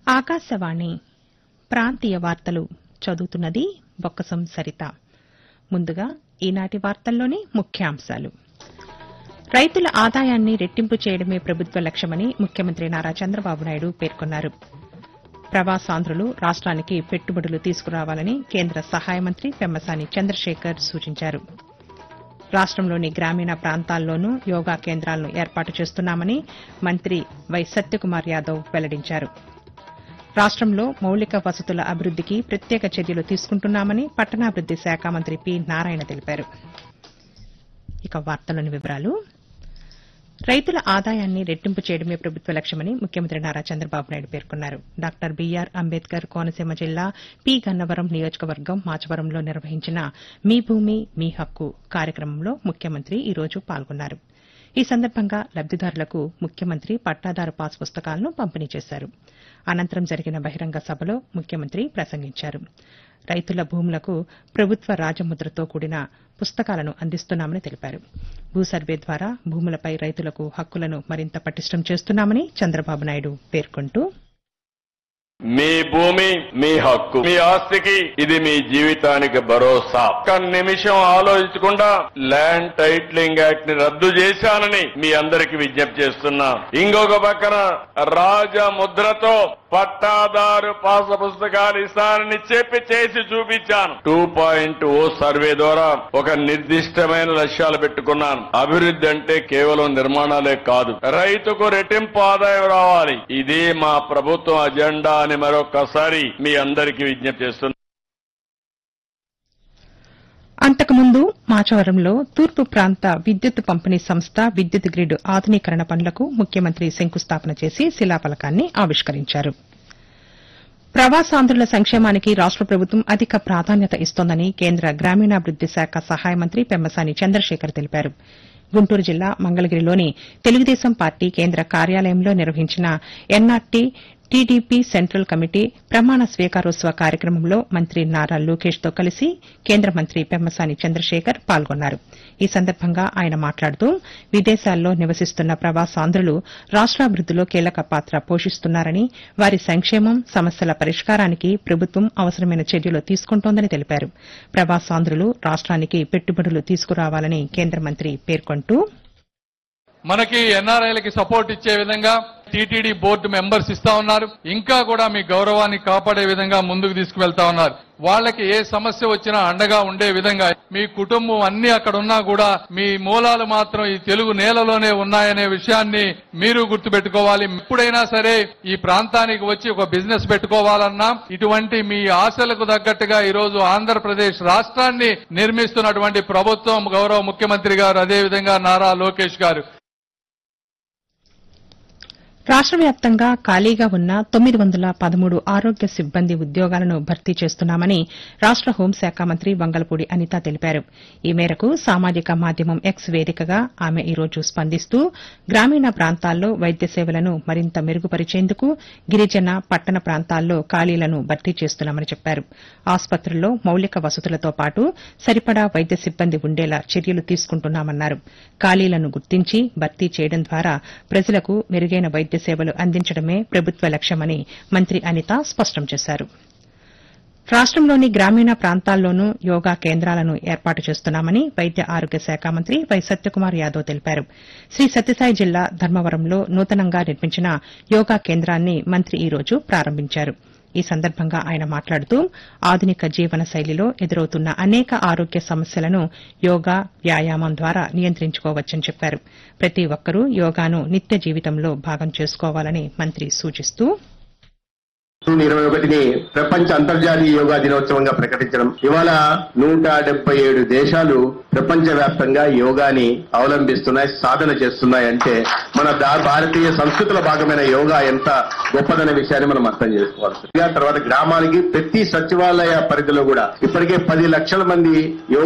ఆకాశవాణి ప్రాంతీయ వార్తలు చదువుతున్నది బొక్కసం సరిత ముందుగా ఈనాటి వార్తల్లోని ముఖ్యాంశాలు రైతుల ఆదాయాన్ని రెట్టింపు చేయడమే ప్రభుత్వ లక్ష్యమని ముఖ్యమంత్రి నారా చంద్రబాబు నాయుడు పేర్కొన్నారు ప్రవాసాంధ్రులు రాష్ట్రానికి పెట్టుబడులు తీసుకురావాలని కేంద్ర సహాయ మంత్రి పెమ్మసాని చంద్రశేఖర్ సూచించారు రాష్టంలోని గ్రామీణ ప్రాంతాల్లోనూ యోగా కేంద్రాలను ఏర్పాటు చేస్తున్నామని మంత్రి వై సత్యకుమార్ యాదవ్ వెల్లడించారు రాష్టంలో మౌలిక వసతుల అభివృద్దికి ప్రత్యేక చర్యలు తీసుకుంటున్నామని పట్టణాభివృద్ది శాఖ మంత్రి పి నారాయణ తెలిపారు ఇక వార్తలోని వివరాలు రైతుల ఆదాయాన్ని రెట్టింపు చేయడమే ప్రభుత్వ లక్ష్యమని ముఖ్యమంత్రి నారా చంద్రబాబు నాయుడు పేర్కొన్నారు డాక్టర్ బీఆర్ అంబేద్కర్ కోనసీమ జిల్లా పి గన్నవరం నియోజకవర్గం మాచవరంలో నిర్వహించిన మీ భూమి మీ హక్కు కార్యక్రమంలో ముఖ్యమంత్రి ఈ రోజు పాల్గొన్నారు ఈ సందర్భంగా లబ్దిదారులకు ముఖ్యమంత్రి పట్టాదారు పాస్ పుస్తకాలను పంపిణీ చేశారు అనంతరం జరిగిన బహిరంగ సభలో ముఖ్యమంత్రి ప్రసంగించారు రైతుల భూములకు ప్రభుత్వ రాజముద్రతో కూడిన పుస్తకాలను అందిస్తున్నామని తెలిపారు భూ సర్వే ద్వారా భూములపై రైతులకు హక్కులను మరింత పటిష్టం చేస్తున్నామని చంద్రబాబు నాయుడు పేర్కొంటూ మీ భూమి మీ హక్కు మీ ఆస్తికి ఇది మీ జీవితానికి భరోసా ఒక్క నిమిషం ఆలోచించకుండా ల్యాండ్ టైటిలింగ్ యాక్ట్ ని రద్దు చేశానని మీ అందరికి విజ్ఞప్తి చేస్తున్నా ఇంకొక పక్కన రాజముద్రతో పట్టాదారు పాస పుస్తకాలు ఇస్తానని చెప్పి చేసి చూపించాను టూ పాయింట్ ఓ సర్వే ద్వారా ఒక నిర్దిష్టమైన లక్ష్యాలు పెట్టుకున్నాను అభివృద్ధి అంటే కేవలం నిర్మాణాలే కాదు రైతుకు రెట్టింపు ఆదాయం రావాలి ఇదే మా ప్రభుత్వం అజెండా అని మరొకసారి మీ అందరికీ విజ్ఞప్తి చేస్తున్నాను అంతకుముందు మాచవరంలో తూర్పు ప్రాంత విద్యుత్ పంపిణీ సంస్థ విద్యుత్ గ్రిడ్ ఆధునీకరణ పనులకు ముఖ్యమంత్రి శంకుస్థాపన చేసి శిలాఫలకాన్ని ఆవిష్కరించారు ప్రవాసాంధ్రుల సంక్షేమానికి రాష్ట ప్రభుత్వం అధిక ప్రాధాన్యత ఇస్తోందని కేంద్ర గ్రామీణాభివృద్ది శాఖ సహాయ మంత్రి పెమ్మసాని చంద్రశేఖర్ తెలిపారు గుంటూరు జిల్లా మంగళగిరిలోని తెలుగుదేశం పార్టీ కేంద్ర కార్యాలయంలో నిర్వహించిన ఎన్ఆర్టీ టీడీపీ సెంట్రల్ కమిటీ ప్రమాణ స్వీకారోత్సవ కార్యక్రమంలో మంత్రి నారా లోకేష్ తో కలిసి కేంద్ర మంత్రి పెమ్మసాని చంద్రశేఖర్ పాల్గొన్నారు ఈ సందర్భంగా ఆయన మాట్లాడుతూ విదేశాల్లో నివసిస్తున్న ప్రవాసాంధ్రులు రాష్ట్రాభివృద్దిలో కీలక పాత్ర పోషిస్తున్నారని వారి సంక్షేమం సమస్యల పరిష్కారానికి ప్రభుత్వం అవసరమైన చర్యలు తీసుకుంటోందని తెలిపారు ప్రవాసాంధ్రులు రాష్ట్రానికి పెట్టుబడులు తీసుకురావాలని కేంద్ర మంత్రి పేర్కొంటూ మనకి ఎన్ఆర్ఐలకి సపోర్ట్ ఇచ్చే విధంగా టీటీడీ బోర్డు మెంబర్స్ ఇస్తా ఉన్నారు ఇంకా కూడా మీ గౌరవాన్ని కాపాడే విధంగా ముందుకు తీసుకువెళ్తా ఉన్నారు వాళ్ళకి ఏ సమస్య వచ్చినా అండగా ఉండే విధంగా మీ కుటుంబం అన్ని అక్కడ ఉన్నా కూడా మీ మూలాలు మాత్రం ఈ తెలుగు నేలలోనే ఉన్నాయనే విషయాన్ని మీరు గుర్తుపెట్టుకోవాలి ఎప్పుడైనా సరే ఈ ప్రాంతానికి వచ్చి ఒక బిజినెస్ పెట్టుకోవాలన్నా ఇటువంటి మీ ఆశలకు తగ్గట్టుగా ఈ రోజు ఆంధ్రప్రదేశ్ రాష్ట్రాన్ని నిర్మిస్తున్నటువంటి ప్రభుత్వం గౌరవ ముఖ్యమంత్రి గారు అదేవిధంగా నారా లోకేష్ గారు రాష్ట వ్యాప్తంగా ఖాళీగా ఉన్న తొమ్మిది వందల పదమూడు ఆరోగ్య సిబ్బంది ఉద్యోగాలను భర్తీ చేస్తున్నామని రాష్ట హోంశాఖ మంత్రి వంగలపూడి అనిత తెలిపారు ఈ మేరకు సామాజిక మాధ్యమం ఎక్స్ వేదికగా ఆమె ఈ రోజు స్పందిస్తూ గ్రామీణ ప్రాంతాల్లో వైద్య సేవలను మరింత మెరుగుపరిచేందుకు గిరిజన పట్టణ ప్రాంతాల్లో ఖాళీలను భర్తీ చేస్తున్నామని చెప్పారు ఆసుపత్రుల్లో మౌలిక వసతులతో పాటు సరిపడా వైద్య సిబ్బంది ఉండేలా చర్యలు తీసుకుంటున్నామన్నారు ఖాళీలను గుర్తించి భర్తీ చేయడం ద్వారా ప్రజలకు మెరుగైన వైద్య సేవలు అందించడమే ప్రభుత్వ లక్ష్యమని మంత్రి అనిత స్పష్టం చేశారు రాష్టంలోని గ్రామీణ ప్రాంతాల్లోనూ యోగా కేంద్రాలను ఏర్పాటు చేస్తున్నామని వైద్య ఆరోగ్య శాఖ మంత్రి వై సత్యకుమార్ యాదవ్ తెలిపారు శ్రీ సత్యసాయి జిల్లా ధర్మవరంలో నూతనంగా నిర్మించిన యోగా కేంద్రాన్ని మంత్రి ఈ రోజు ప్రారంభించారు ఈ సందర్భంగా ఆయన మాట్లాడుతూ ఆధునిక జీవన శైలిలో ఎదురవుతున్న అనేక ఆరోగ్య సమస్యలను యోగా వ్యాయామం ద్వారా నియంత్రించుకోవచ్చని చెప్పారు ప్రతి ఒక్కరూ యోగాను నిత్య జీవితంలో భాగం చేసుకోవాలని మంత్రి సూచిస్తూ జూన్ ఇరవై ఒకటిని ప్రపంచ అంతర్జాతీయ యోగా దినోత్సవంగా ప్రకటించడం ఇవాళ నూట డెబ్బై ఏడు దేశాలు ప్రపంచ వ్యాప్తంగా యోగాని అవలంబిస్తున్నాయి సాధన చేస్తున్నాయి అంటే మన దా- భారతీయ సంస్కృతిలో భాగమైన యోగా ఎంత గొప్పదనే విషయాన్ని మనం అర్థం చేసుకోవాలి తర్వాత గ్రామాలకి ప్రతి సచివాలయ పరిధిలో కూడా ఇప్పటికే పది లక్షల మంది యోగా